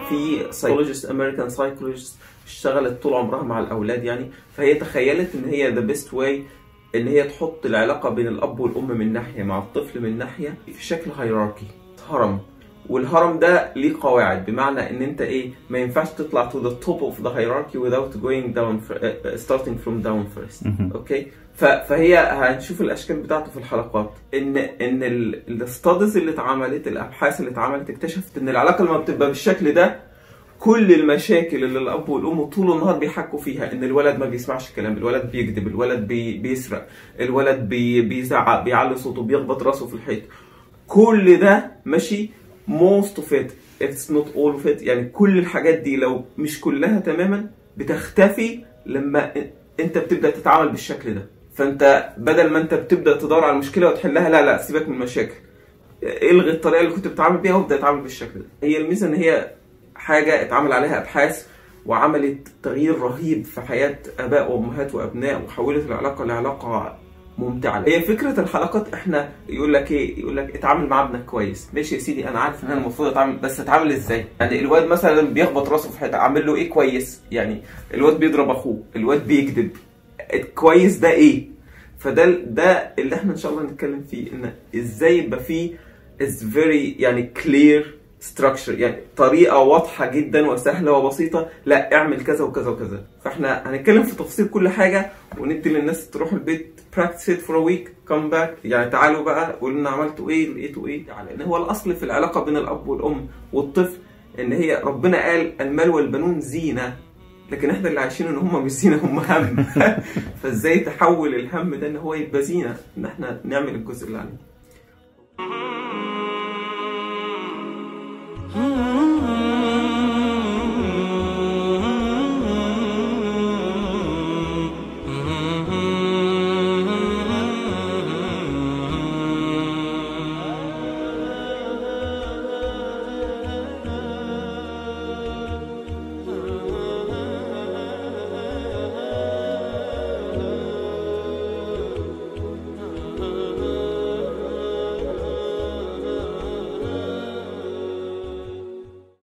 في سايكولوجيست امريكان سايكولوجيست اشتغلت طول عمرها مع الاولاد يعني فهي تخيلت ان هي ذا بيست واي ان هي تحط العلاقه بين الاب والام من ناحيه مع الطفل من ناحيه في شكل هيراركي هرم والهرم ده ليه قواعد بمعنى ان انت ايه ما ينفعش تطلع to the top of the hierarchy without going down fir- uh, starting from down first مهم. اوكي ف- فهي هنشوف الاشكال بتاعته في الحلقات ان ان الستادز اللي اتعملت الابحاث اللي اتعملت اكتشفت ان العلاقه لما بتبقى بالشكل ده كل المشاكل اللي الاب والام طول النهار بيحكوا فيها ان الولد ما بيسمعش كلام الولد بيكذب الولد بي بيسرق الولد بي بيزعق بيعلي صوته بيخبط راسه في الحيط كل ده ماشي most of it it's not all of it يعني كل الحاجات دي لو مش كلها تماما بتختفي لما انت بتبدا تتعامل بالشكل ده فانت بدل ما انت بتبدا تدور على المشكله وتحلها لا لا سيبك من المشاكل الغي الطريقه اللي كنت بتتعامل بيها وابدا اتعامل بالشكل ده هي الميزه ان هي حاجه اتعمل عليها ابحاث وعملت تغيير رهيب في حياه اباء وامهات وابناء وحولت العلاقه لعلاقه ممتعه هي فكره الحلقات احنا يقول لك ايه يقول لك اتعامل مع ابنك كويس ماشي يا سيدي انا عارف ان انا المفروض اتعامل بس اتعامل ازاي يعني الواد مثلا بيخبط راسه في حته اعمل له ايه كويس يعني الواد بيضرب اخوه الواد بيكذب كويس ده ايه فده ده اللي احنا ان شاء الله نتكلم فيه ان ازاي يبقى فيه is very يعني clear structure يعني طريقة واضحة جدا وسهلة وبسيطة لا اعمل كذا وكذا وكذا فاحنا هنتكلم في تفاصيل كل حاجة وندي للناس تروح البيت practice it for a week come back يعني تعالوا بقى قولوا لنا عملتوا ايه لقيتوا ايه يعني ان هو الاصل في العلاقة بين الاب والام والطفل ان هي ربنا قال المال والبنون زينة لكن احنا اللي عايشين ان هم مش زينة هم هم فازاي تحول الهم ده ان هو يبقى زينة ان احنا نعمل الجزء اللي علينا Ah